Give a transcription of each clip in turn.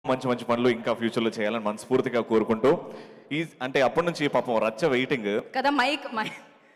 మంచి మంచి పనులు ఇంకా ఫ్యూచర్లో చేయాలని మనస్ఫూర్తిగా కోరుకుంటూ ఈ అంటే అప్పటి నుంచి పాపం రచ్చ వెయిటింగ్ కదా మైక్ మైక్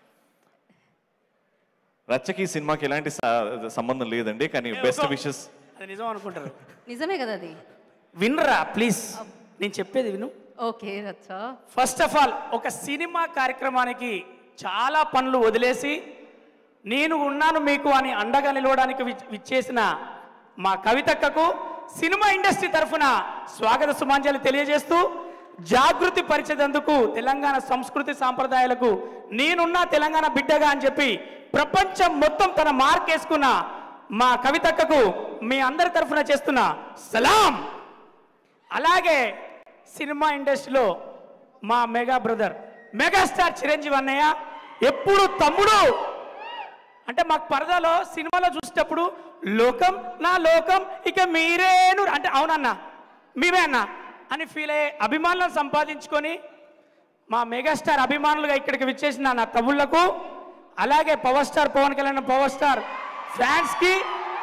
రచ్చకి ఈ సినిమాకి ఎలాంటి స- సంబంధం లేదండి కానీ బెస్ట్ విషెస్ అది నిజం అనుకుంటారు నిజమే కదా అది వినరా ప్లీజ్ నేను చెప్పేది విను okay Racha first of all ఒక సినిమా కార్యక్రమానికి చాలా పనులు వదిలేసి నేను ఉన్నాను మీకు అని అండగా నిలవడానికి విచ్- విచ్చేసిన మా కవితక్కకు సినిమా ఇండస్ట్రీ తరఫున స్వాగత సుమాంజలి తెలియజేస్తూ జాగృతి పరిచేందుకు తెలంగాణ సంస్కృతి సాంప్రదాయాలకు నేనున్నా తెలంగాణ బిడ్డగా అని చెప్పి ప్రపంచం మొత్తం తన మార్క్ వేసుకున్న మా కవితక్కకు మీ అందరి తరఫున చేస్తున్న సలాం అలాగే సినిమా ఇండస్ట్రీలో మా మెగా బ్రదర్ మెగాస్టార్ చిరంజీవి అన్నయ్య ఎప్పుడు తమ్ముడు అంటే మాకు పరదాలో సినిమాలో చూసేటప్పుడు లోకం నా లోకం ఇక మీరేను అంటే అవునన్నా మేమే అన్నా అని ఫీల్ అయ్యే అభిమానులను సంపాదించుకొని మా మెగాస్టార్ అభిమానులుగా ఇక్కడికి విచ్చేసిన నా తమ్ముళ్లకు అలాగే power star Pawan Kalyan power star ఫ్యాన్స్కి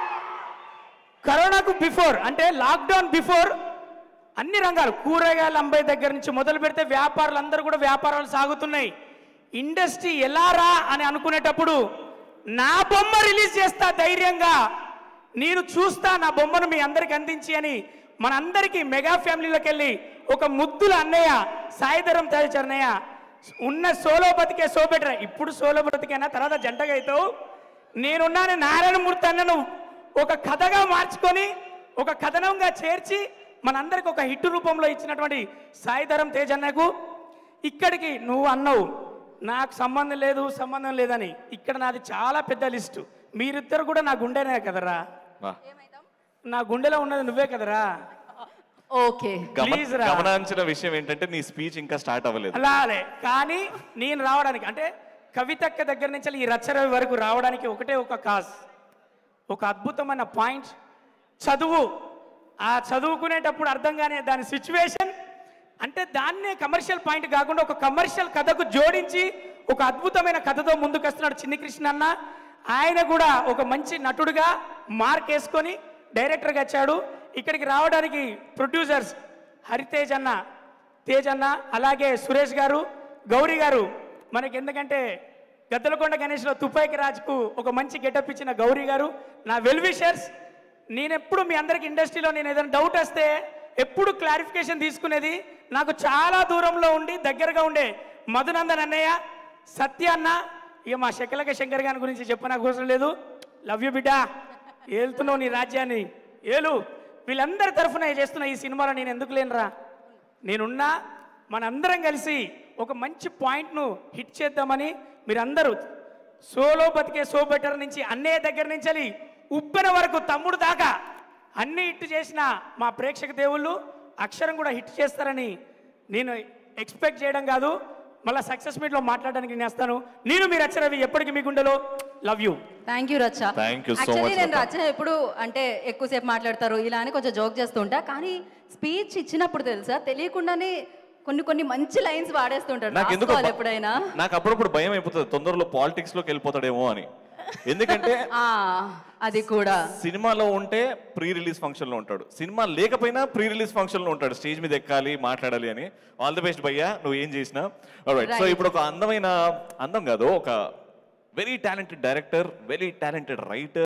కరోనాకు బిఫోర్ అంటే లాక్డౌన్ బిఫోర్ అన్ని రంగాలు కూరగాయల అంబాయి దగ్గర నుంచి మొదలు పెడితే వ్యాపారులు అందరూ కూడా వ్యాపారాలు సాగుతున్నాయి ఇండస్ట్రీ ఎలా రా అని అనుకునేటప్పుడు నా బొమ్మ రిలీజ్ చేస్తా ధైర్యంగా నేను చూస్తా నా బొమ్మను మీ అందరికి అందించి అని మనందరికీ మెగా ఫ్యామిలీలోకి వెళ్ళి ఒక ముద్దుల అన్నయ్య సాయిధరం తయారు ఉన్న సోలో బతికే సోబెటర్ ఇప్పుడు సోలో బతికేనా తర్వాత జంటగా అవుతావు నేనున్నాను నారాయణమూర్తి అన్నను ఒక కథగా మార్చుకొని ఒక కథనంగా చేర్చి మనందరికి ఒక హిట్ రూపంలో ఇచ్చినటువంటి సాయిధరం తేజ్ అన్నకు ఇక్కడికి నువ్వు అన్నావు నాకు సంబంధం లేదు సంబంధం లేదని ఇక్కడ నాది చాలా పెద్ద లిస్టు మీరిద్దరు కూడా నా గుండెనే కదరా వా. నా గుండెలో ఉన్నది నువ్వే కదరా ఓకే గమ- Please రా. గమనించిన విషయం ఏంటంటే నీ స్పీచ్ ఇంకా స్టార్ట్ అవ్వలేదు అలానే కానీ నేను రావడానికి అంటే కవితక్క దగ్గర నుంచి ఈ రచ్చరవి వరకు రావడానికి ఒకటే ఒక కాజ్ ఒక అద్భుతమైన పాయింట్ చదువు ఆ చదువుకునేటప్పుడు అర్థం కాని దాని సిచ్యువేషన్ అంటే దాన్నే కమర్షియల్ పాయింట్ కాకుండా ఒక కమర్షియల్ కథకు జోడించి ఒక అద్భుతమైన కథతో ముందుకు వస్తున్నాడు చిన్ని కృష్ణ అన్న ఆయన కూడా ఒక మంచి నటుడుగా మార్క్ వేసుకొని డైరెక్టర్గా వచ్చాడు ఇక్కడికి రావడానికి ప్రొడ్యూసర్స్ హరితేజ్ అన్న తేజ్ అన్న అలాగే సురేష్ గారు గౌరీ గారు మనకి ఎందుకంటే గద్దలకొండ గణేష్లో తుపాయికి రాజుకు ఒక మంచి గెటప్ ఇచ్చిన గౌరీ గారు నా వెల్ విషర్స్ నేను ఎప్పుడు మీ అందరికి ఇండస్ట్రీలో నేను ఏదైనా డౌట్ వస్తే ఎప్పుడు క్లారిఫికేషన్ తీసుకునేది నాకు చాలా దూరంలో ఉండి దగ్గరగా ఉండే మధునందన్ అన్నయ్య సత్య అన్న ఇక మా శకలక శంకర్ గారి గురించి చెప్పనకు అవసరం లేదు లవ్ యూ బిడ్డా ఏలుతున్నావు నీ రాజ్యాన్ని ఏలు వీళ్ళందరి తరఫున చేస్తున్న ఈ సినిమాలో నేను ఎందుకు లేనురా నేనున్నా మనందరం కలిసి ఒక మంచి పాయింట్ను హిట్ చేద్దామని మీరందరూ సోలో బతికే సో బెటర్ నుంచి అన్నయ్య దగ్గర నుంచి ఉప్పెన వరకు తమ్ముడు దాకా అన్ని హిట్ చేసిన మా ప్రేక్షక దేవుళ్ళు అక్షరం కూడా హిట్ చేస్తారని నేను ఎక్స్పెక్ట్ చేయడం కాదు మళ్ళీ సక్సెస్ మీట్లో మాట్లాడడానికి నేను వస్తాను నేను మీరు అక్షరవి ఎప్పటికీ మీ గుండెలో love you thank you Racha Thank you so actually much, నేను Lata. రచ్చ ఎప్పుడు అంటే ఎక్కువసేపు మాట్లాడతారు ఇలా అని కొంచెం జోక్ చేస్తుంటా కానీ స్పీచ్ ఇచ్చినప్పుడు తెలుసా తెలియకుండానే కొన్ని కొన్ని మంచి లైన్స్ వాడేస్తుంటారు నాకు ఎందుకు రాసుకోవాలి ఎప్పుడైనా నాకు అప్పుడప్పుడు భయం అయిపోతుంది తొందరలో పాలిటిక్స్ లోకి వెళ్ళిపోతాడేమో అని ఎందుకంటే ఆ, అది కూడా సినిమాలో ఉంటే ప్రీ రిలీజ్ ఫంక్షన్ లో ఉంటాడు సినిమా లేకపోయినా ప్రీ రిలీజ్ ఫంక్షన్ లో ఉంటాడు స్టేజ్ మీద ఎక్కాలి మాట్లాడాలి అని ఆల్ ది బెస్ట్ భయ్యా నువ్వు ఏం చేసినా రైట్ సో Right. ఇప్పుడు ఒక అందమైన అందం కాదు ఒక very talented director very talented writer